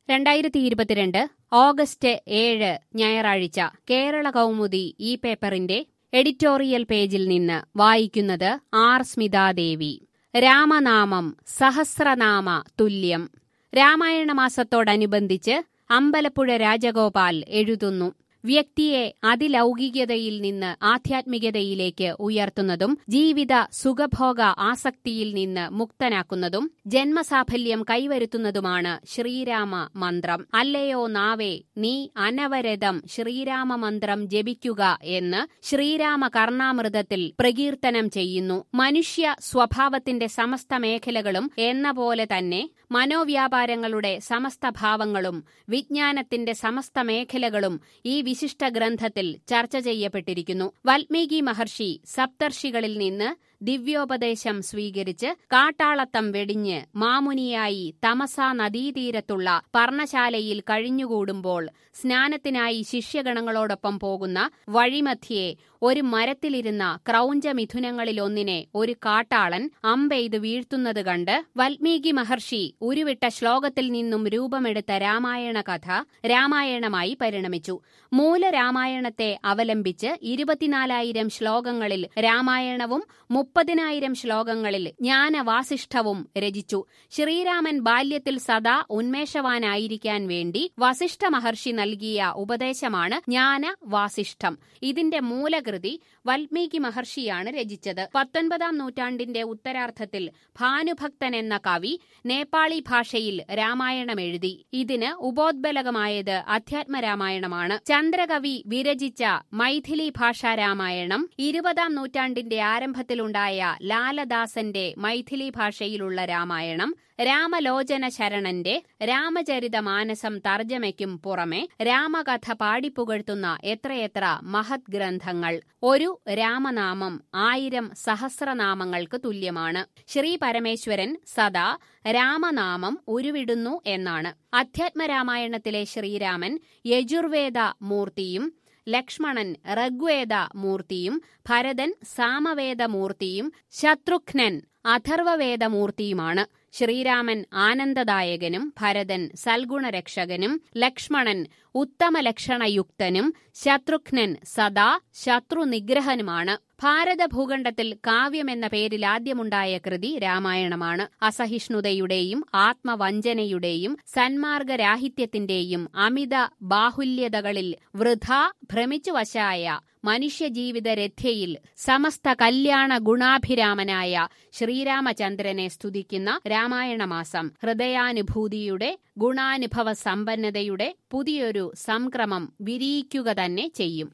രണ്ടായിരത്തി ഇരുപത്തിരണ്ട് ഓഗസ്റ്റ് ഏഴ് ഞായറാഴ്ച കേരള കൗമുദി ഈ പേപ്പറിന്റെ എഡിറ്റോറിയൽ പേജിൽ നിന്ന് വായിക്കുന്നത് ആർ സ്മിതാദേവി രാമനാമം സഹസ്രനാമ തുല്യം രാമായണ മാസത്തോടനുബന്ധിച്ച് അമ്പലപ്പുഴ രാജഗോപാൽ എഴുതുന്നു വ്യക്തിയെ അതിലൗകികതയിൽ നിന്ന് ആധ്യാത്മികതയിലേക്ക് ഉയർത്തുന്നതും ജീവിത സുഖഭോഗ ആസക്തിയിൽ നിന്ന് മുക്തനാക്കുന്നതും ജന്മസാഫല്യം കൈവരുത്തുന്നതുമാണ് ശ്രീരാമ മന്ത്രം അല്ലയോ നാവേ നീ അനവരതം ശ്രീരാമ മന്ത്രം ജപിക്കുക എന്ന് ശ്രീരാമ കർണാമൃതത്തിൽ പ്രകീർത്തനം ചെയ്യുന്നു മനുഷ്യ സ്വഭാവത്തിന്റെ സമസ്ത മേഖലകളും എന്ന പോലെ തന്നെ മനോവ്യാപാരങ്ങളുടെ സമസ്ത ഭാവങ്ങളും വിജ്ഞാനത്തിന്റെ സമസ്ത മേഖലകളും ഈ വിശിഷ്ട ഗ്രന്ഥത്തിൽ ചർച്ച ചെയ്യപ്പെട്ടിരിക്കുന്നു വാൽമീകി മഹർഷി സപ്തർഷികളിൽ നിന്ന് ദിവ്യോപദേശം സ്വീകരിച്ച് കാട്ടാളത്തം വെടിഞ്ഞ് മാമുനിയായി തമസാ നദീതീരത്തുള്ള പർണശാലയിൽ കഴിഞ്ഞുകൂടുമ്പോൾ സ്നാനത്തിനായി ശിഷ്യഗണങ്ങളോടൊപ്പം പോകുന്ന വഴിമധ്യേ ഒരു മരത്തിലിരുന്ന ക്രൗഞ്ചമിഥുനങ്ങളിലൊന്നിനെ ഒരു കാട്ടാളൻ അമ്പെയ്ത് വീഴ്ത്തുന്നത് കണ്ട് വാൽമീകി മഹർഷി ഉരുവിട്ട ശ്ലോകത്തിൽ നിന്നും രൂപമെടുത്ത രാമായണ കഥ രാമായണമായി പരിണമിച്ചു മൂലരാമായണത്തെ അവലംബിച്ച് ഇരുപത്തിനാലായിരം ശ്ലോകങ്ങളിൽ രാമായണവും മുപ്പതിനായിരം ശ്ലോകങ്ങളിൽ ജ്ഞാനവാസിഷ്ഠവും രചിച്ചു ശ്രീരാമൻ ബാല്യത്തിൽ സദാ ഉന്മേഷവാനായിരിക്കാൻ വേണ്ടി വസിഷ്ഠ മഹർഷി നൽകിയ ഉപദേശമാണ് ജ്ഞാനവാസിഷ്ഠം ഇതിന്റെ മൂലകൃതി വാൽമീകി മഹർഷിയാണ് രചിച്ചത് പത്തൊൻപതാം നൂറ്റാണ്ടിന്റെ ഉത്തരാർദ്ധത്തിൽ ഭാനുഭക്തൻ എന്ന കവി നേപ്പാളി ഭാഷയിൽ രാമായണം എഴുതി ഇതിന് ഉപോദ്ബലകമായത് അധ്യാത്മരാമായണമാണ് ചന്ദ്രകവി വിരചിച്ച മൈഥിലി ഭാഷാ രാമായണം ഇരുപതാം നൂറ്റാണ്ടിന്റെ ആരംഭത്തിലുണ്ടായ ലാലദാസന്റെ മൈഥിലി ഭാഷയിലുള്ള രാമായണം രാമലോചന ശരണന്റെ രാമചരിതമാനസം തർജ്ജമയ്ക്കും പുറമെ രാമകഥ പാടിപ്പുകഴ്ത്തുന്ന എത്രയെത്ര മഹത് ഗ്രന്ഥങ്ങൾ ഒരു രാമനാമം ആയിരം സഹസ്രനാമങ്ങൾക്ക് തുല്യമാണ് ശ്രീ പരമേശ്വരൻ സദാ രാമനാമം ഉരുവിടുന്നു എന്നാണ് അധ്യാത്മരാമായണത്തിലെ ശ്രീരാമൻ യജുർവേദ മൂർത്തിയും ലക്ഷ്മണൻ ഋഗ്വേദ മൂർത്തിയും ഭരതൻ സാമവേദമൂർത്തിയും ശത്രുഘ്നൻ അഥർവവേദമൂർത്തിയുമാണ് ശ്രീരാമൻ ആനന്ദദായകനും ഭരതൻ സൽഗുണരക്ഷകനും ലക്ഷ്മണൻ ഉത്തമലക്ഷണയുക്തനും ശത്രുഘ്നൻ സദാ ശത്രുനിഗ്രഹനുമാണ് ഭാരത ഭൂഖണ്ഡത്തിൽ കാവ്യമെന്ന പേരിൽ ആദ്യമുണ്ടായ കൃതി രാമായണമാണ് അസഹിഷ്ണുതയുടെയും ആത്മവഞ്ചനയുടെയും സന്മാർഗരാഹിത്യത്തിന്റെയും അമിത ബാഹുല്യതകളിൽ വൃഥ ഭ്രമിച്ചു വശായ മനുഷ്യജീവിത രഥയിൽ സമസ്ത കല്യാണ ഗുണാഭിരാമനായ ശ്രീരാമചന്ദ്രനെ സ്തുതിക്കുന്ന രാമായണമാസം ഹൃദയാനുഭൂതിയുടെ ഗുണാനുഭവ സമ്പന്നതയുടെ പുതിയൊരു സംക്രമം വിരിയിക്കുക തന്നെ ചെയ്യും